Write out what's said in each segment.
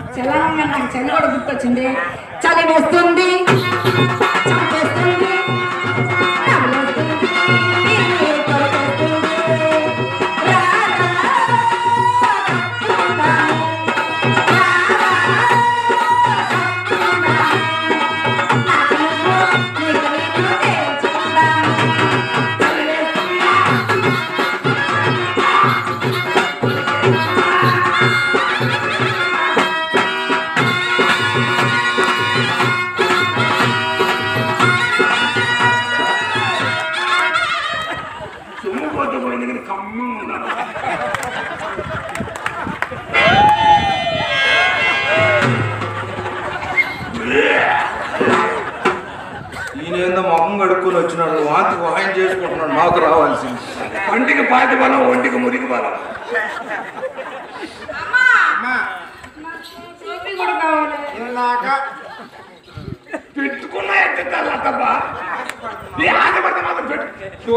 చల్లనంగా నాకు చలి కూడా గుర్తొచ్చింది చలి వేస్తుంది చంపేస్తుంది నవ్వులేస్తుంది, నీరు కొరకేస్తుంది. రా, రా, కట్టుకుందాము. రా, రా, కట్టుకుందాము. నీకు నీకు తేల్చుకుందాము. చలి వేస్తుందా? సొమ్ము పోతే పోయింది కానీ కమ్మ ఉన్నాడు ఈయన ఏందో మొహం కడుక్కొని వచ్చినాడు వాంతి వాయం చేసుకుంటున్నాడు నాకు రావాల్సింది పంటికి పాతి బలం ఒంటికి మురికి బలం చూపి కూడా కావాలి ఇందాక పెట్టుకున్నా ఎత్తాలి అత్తబ్బా నీ ఆశపడితే మాత్రం పెట్టు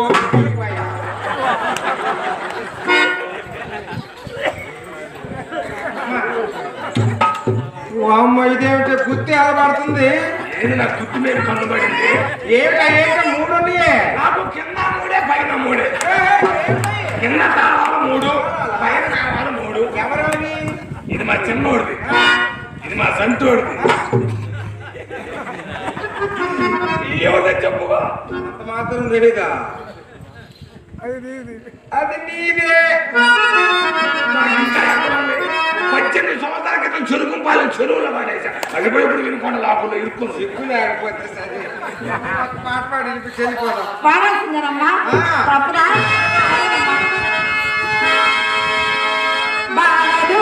అమ్మ ఇదేమిటి గుత్తి ఎలా పడుతుంది ఏది నా గుర్తు మీద కన్ను పడింది ఏమిటా ఏంటో మూడు ఉన్నాయే. నాకు కింద మూడే పైన మూడే కింద తాళాలు మూడు పైన తాళాలు మూడు ఎవరు అవి? ఇది మా చిన్నోడిది ఇది మా సంతోడిది ఏమన్నా చెప్పుగా అంత మాత్రం తెలీదా అది నీదే నాకు ఇంకా ఎక్కడ ఉంది? పద్దెనిమిది సంవత్సరాల క్రితం చెరుకుంపాలెం చెరువులో పడేసా అది పోయి ఇప్పుడు వినుకొండ లోపల ఇరుక్కుంది సిగ్గు లేకపోతే సరే పాట పాడి వినిపించి వెళ్ళిపోదాం పాడాల్సిందేనమ్మా ఆ. తప్పుదా బాలలు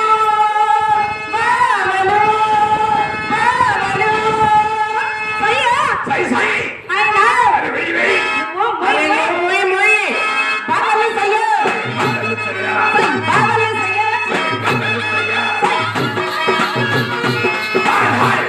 బాలలు బాలలు అయ్యా సై సై అయినా అరే వెయ్యి వెయ్యి నువ్వు అరే, మొయ్ నువ్వు మొయ్ మొయ్. బాలలు సయ్యా మద్దలు సయ్యా బాలలు సయ్యా మద్దలు సయ్యా హాయ్ హాయ్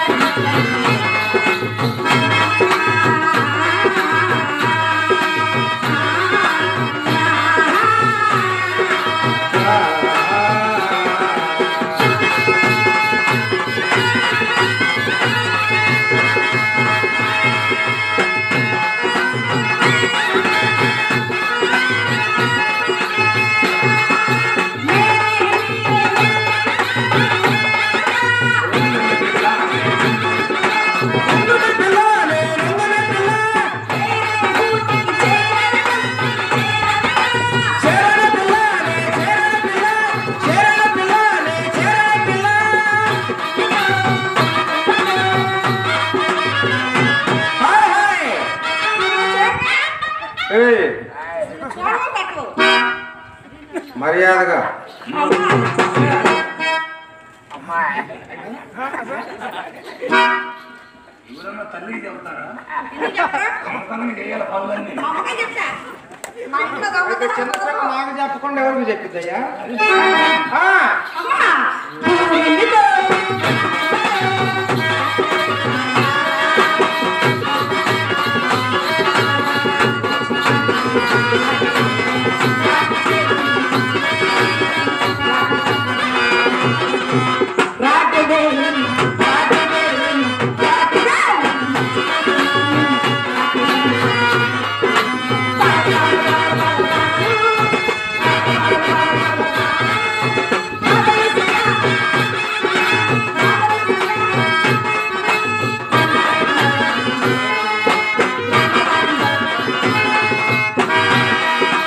చేరణ పిల్లానే, చేరణ పిల్ల, చేరణ పిల్లానే, చేరణ పిల్ల. Hi, hi. ఏయ్, మర్యాదగా ఎవరన్నా తల్లికి చెబుతారా అమ్మకానికి చేయాలి పనులన్నీ అయితే చిన్న పిల్ల నాకు చెప్పకుండా ఎవరికి చెప్పిద్దయ్యా ఆ,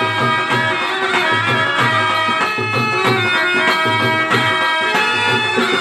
ఆ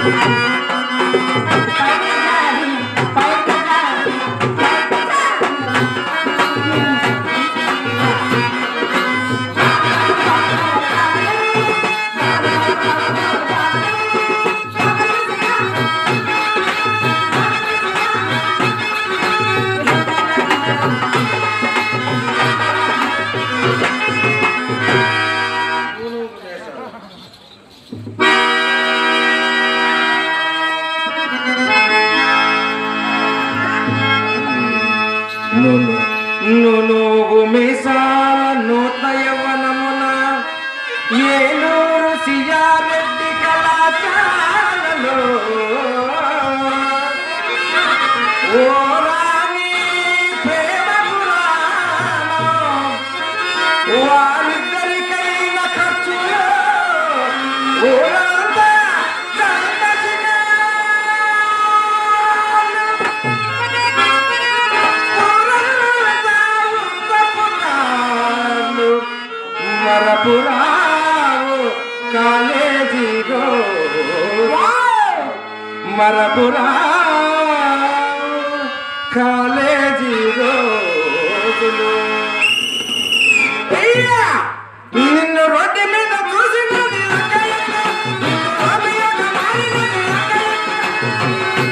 నునుగు మీసాల నూతన యవ్వనమున ఏలూరు సియారెడ్డి కళాశాలలో ఓ రాణి ప్రేమ పురాణం వారిద్దరికైన ఖర్చులో ఊరంతా చందసిగా మరపురావు కాలేజీలో మరపురావు కాలేజీ రోజులు అయ్యా! నిన్ను రోడ్డు మీద చూసినది అక్కయ్య. నిన్ను రోమియోగా మారినది అక్కయ్య.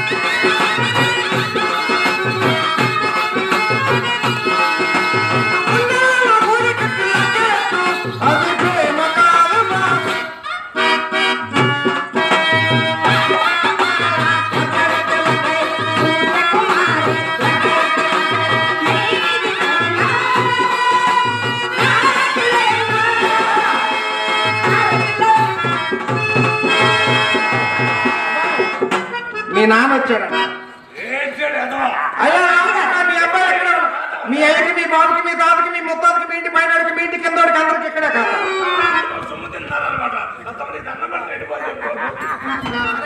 అందాల ఊరికట్టు అక్కయ్య. అది ప్రేమ కాదుమా. మీ నాన్న వచ్చాడు ఏంటాడు ఎదవా? అయ్యా రామకృష్ణ, మీ అబ్బాయి ఎక్కడ మీ అయ్యకి మీ బాబుకి మీ తాతకి మీ ముత్తాతకి మీ ఇంటి పైన మీ ఇంటి కింద అందరికి ఇక్కడే కాదు సొమ్ము తిన్నారన్నమాట. అంతమంది దండం పెడతాడు, వెళ్ళిపో చెప్పు.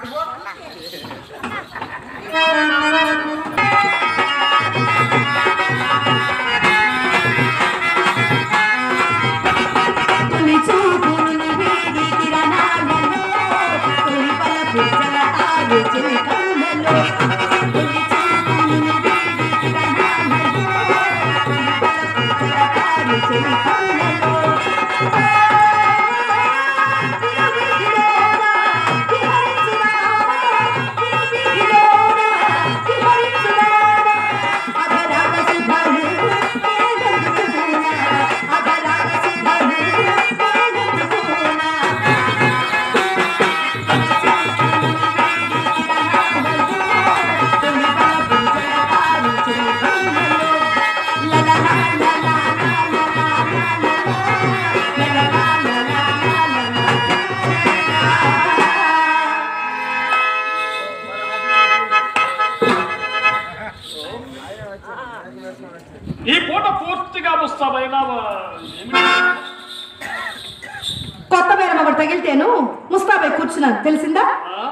తొలి చూపులు వేడి కిరణాలలో తొలి పలపు జలతారు చెలి కరుణలో తొలి చూపులు వేడి కిరణాలలో తొలి పలపు జలతారు చెలి కరుణలో ఈ పూట పూర్తిగా ముస్తాబైన కొత్త బేరం ఒకటి తగిలితేను ముస్తాబై కూర్చున్నాను తెలిసిందా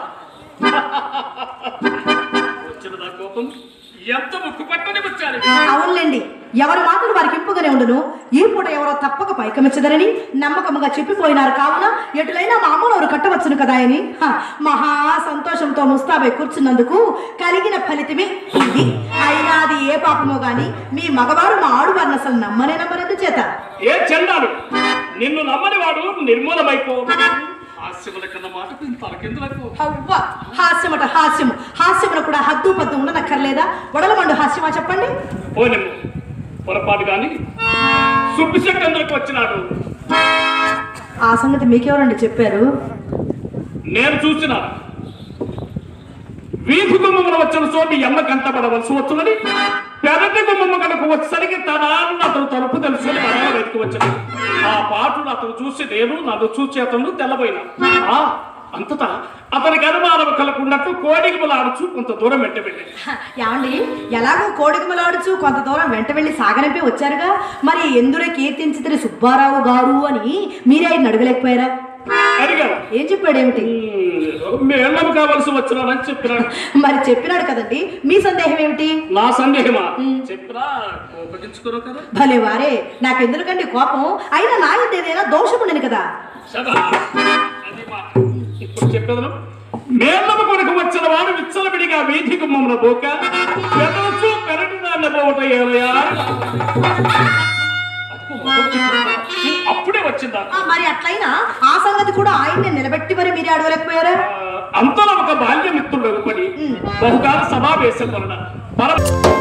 వచ్చిన నా కోపం ఎంత ముక్కు పట్టని వచ్చారు అవునులేండి ఎవరి మాటలు వారికి ఇంపుగానే ఉండును ఈ పూట ఎవరో తప్పక పైకమిచ్చదరని నమ్మకముగా చెప్పిపోయినారు కావున ఎటులైనా మామూలు కట్టవచ్చును కదా అని హ, మహా సంతోషంతో ముస్తాబై కూర్చున్నందుకు కలిగిన ఫలితమే ఇది అయినా అది ఏ పాపమో గాని మీ మగవారు మా ఆడువారిని అసలు నమ్మనే నమ్మనందు చేత ఏ చెండాడు నిన్ను నమ్మని వాడు నిర్మూలమైపో హాస్యముల కన్న మాటకు ఇంత అరకెందులకు అవ్వ హాస్యమట హాస్యము హాస్యమున కూడా హద్దు పద్దు ఉండనక్కర్లేదా వడలమండు హాస్యమా చెప్పండి పోనిమ్ము పొరపాటు కానీ సుబ్బిశెట్టి అందరికి వచ్చినాడు ఆ సంగతి మీకెవరండి చెప్పారు నేను చూసిన వీధి గుమ్మమున వచ్చిన చోటు ఎమ్మ కంటపడవలసి వచ్చునని పెరటి గుమ్మమ్మ కనుక వచ్చరికి తనాలను అతను తలుపు తెలుసుకొని బలంగా వెతికి వచ్చాడు ఆ పాటును అతను చూసి నేను నన్ను చూసి అతను తెల్లబోయినా ఆ అంతటా అతనికి అనుమానం కలకున్నట్టు కోడిగుమలాడుచు కొంత దూరం వెంట వెళ్ళాను హ, ఏమండి ఎలాగో కోడికమలాడుచు కొంత దూరం వెంట వెళ్ళి సాగనంపి వచ్చారుగా మరి ఎందులో కీర్తించితే సుబ్బారావు గారు అని మీరే ఆయన అడగలేకపోయారా అడిగాను ఏం చెప్పాడు ఏమిటి మేళ్ళం కావలసి వచ్చినానని చెప్పినాడు మరి చెప్పినాడు కదండి మీ సందేహం ఏమిటి నా సందేహమా చెప్పినా కోపగించుకోరు కదా భలే వారే నాకెందుకండి కోపం అయినా నా ఇంత ఏదైనా దోషం ఉండను కదా సదా అది మా ఇప్పుడు చెప్పేదను మేళ్ళము కొరకు వచ్చిన వాడు విచ్చలవిడిగా వీధి గుమ్మమున పోక పెదవచ్చు పెరటి దాన్ని పోవట ఏమయ్యా అప్పుడే వచ్చిందా ఆ, మరి అట్లయినా ఆ సంగతి కూడా ఆయన్ని నిలబెట్టి మరి మీరే అడవలేకపోయారా అంతలో ఒక బాల్యమిత్రుడు వెలుపడి బహుకాల సమావేశం వలన పర